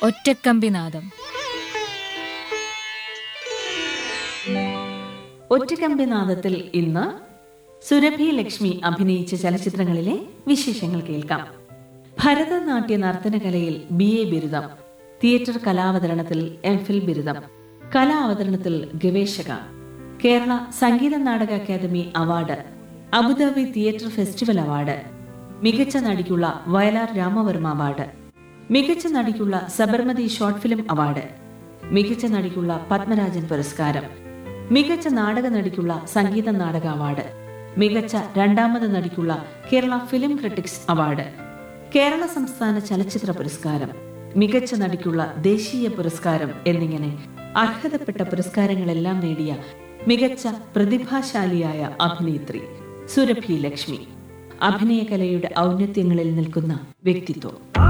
ഒറ്റക്കമ്പിനാദം ഒറ്റക്കമ്പിനാദത്തിൽ ഇന്ന് സുരഭി ലക്ഷ്മി അഭിനയിച്ച ചലച്ചിത്രങ്ങളിലെ വിശേഷങ്ങൾ കേൾക്കാം ഭരതനാട്യ നർത്തനകലയിൽ ബി എ ബിരുദം തിയേറ്റർ കലാവതരണത്തിൽ എം ഫിൽ ബിരുദം കലാ അവതരണത്തിൽ ഗവേഷക കേരള സംഗീത നാടക academy award Abu Dhabi theatre festival award മികച്ച നടിക്കുള്ള വയലാർ രാമവർമ്മ അവാർഡ് മികച്ച നടിക്കുള്ള സബർമതി ഷോർട്ട് ഫിലിം അവാർഡ് മികച്ച നടിക്കുള്ള പത്മരാജൻ പുരസ്കാരം മികച്ച നാടക നടിക്കുള്ള സംഗീത നാടക അവാർഡ് മികച്ച രണ്ടാമത് നടിക്കുള്ള Kerala film critics award Kerala സംസ്ഥാന ചലച്ചിത്ര പുരസ്കാരം മികച്ച നടിക്കുള്ള ദേശീയ പുരസ്കാരം എന്നിങ്ങനെ അർഹതപ്പെട്ട പുരസ്കാരങ്ങളെല്ലാം നേടിയ മികച്ച പ്രതിഭാശാലിയായ അഭിനേത്രി സുരഭി ലക്ഷ്മി അഭിനയകലയുടെ ഔന്നത്യങ്ങളിൽ നിൽക്കുന്ന വ്യക്തിത്വം